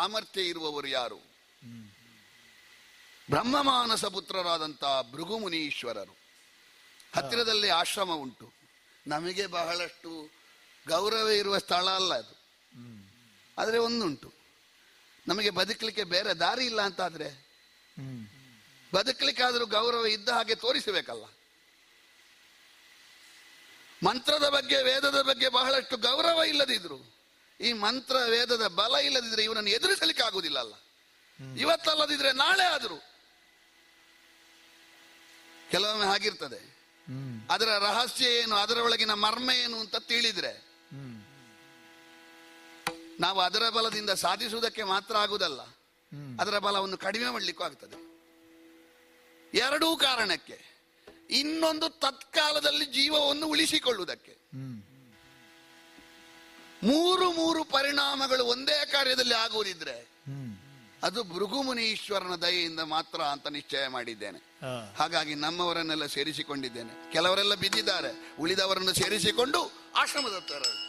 ಸಾಮರ್ಥ್ಯ ಇರುವವರು ಯಾರು ಬ್ರಹ್ಮಮಾನಸ ಪುತ್ರರಾದಂಥ ಭೃಗು ಮುನೀಶ್ವರರು ಹತ್ತಿರದಲ್ಲಿ ಆಶ್ರಮ ಉಂಟು ನಮಗೆ ಬಹಳಷ್ಟು ಗೌರವ ಇರುವ ಸ್ಥಳ ಅಲ್ಲ ಅದು ಆದರೆ ಒಂದುಂಟು ನಮಗೆ ಬದುಕಲಿಕ್ಕೆ ಬೇರೆ ದಾರಿ ಇಲ್ಲ ಅಂತಾದ್ರೆ ಬದುಕಲಿಕ್ಕಾದರೂ ಗೌರವ ಇದ್ದ ಹಾಗೆ ತೋರಿಸಬೇಕಲ್ಲ ಮಂತ್ರದ ಬಗ್ಗೆ ವೇದದ ಬಗ್ಗೆ ಬಹಳಷ್ಟು ಗೌರವ ಇಲ್ಲದಿದ್ರು ಈ ಮಂತ್ರ ವೇದದ ಬಲ ಇಲ್ಲದಿದ್ರೆ ಇವನನ್ನು ಎದುರಿಸಲಿಕ್ಕೆ ಆಗುದಿಲ್ಲ ಅಲ್ಲ ಇವತ್ತಲ್ಲದಿದ್ರೆ ನಾಳೆ ಆದರೂ ಕೆಲವೊಮ್ಮೆ ಹಾಗಿರ್ತದೆ ಅದರ ರಹಸ್ಯ ಏನು ಅದರ ಒಳಗಿನ ಮರ್ಮ ಏನು ಅಂತ ತಿಳಿದ್ರೆ ನಾವು ಅದರ ಬಲದಿಂದ ಸಾಧಿಸುವುದಕ್ಕೆ ಮಾತ್ರ ಆಗುವುದಲ್ಲ ಅದರ ಬಲವನ್ನು ಕಡಿಮೆ ಮಾಡಲಿಕ್ಕೂ ಆಗ್ತದೆ ಎರಡೂ ಕಾರಣಕ್ಕೆ ಇನ್ನೊಂದು ತತ್ಕಾಲದಲ್ಲಿ ಜೀವವನ್ನು ಉಳಿಸಿಕೊಳ್ಳುವುದಕ್ಕೆ ಮೂರು ಮೂರು ಪರಿಣಾಮಗಳು ಒಂದೇ ಕಾರ್ಯದಲ್ಲಿ ಆಗುವುದಿದ್ರೆ ಅದು ಭೃಗುಮುನೀಶ್ವರನ ದಯೆಯಿಂದ ಮಾತ್ರ ಅಂತ ನಿಶ್ಚಯ ಮಾಡಿದ್ದೇನೆ ಹಾಗಾಗಿ ನಮ್ಮವರನ್ನೆಲ್ಲ ಸೇರಿಸಿಕೊಂಡಿದ್ದೇನೆ ಕೆಲವರೆಲ್ಲ ಬಿದ್ದಿದ್ದಾರೆ ಉಳಿದವರನ್ನು ಸೇರಿಸಿಕೊಂಡು ಆಶ್ರಮದತ್ತ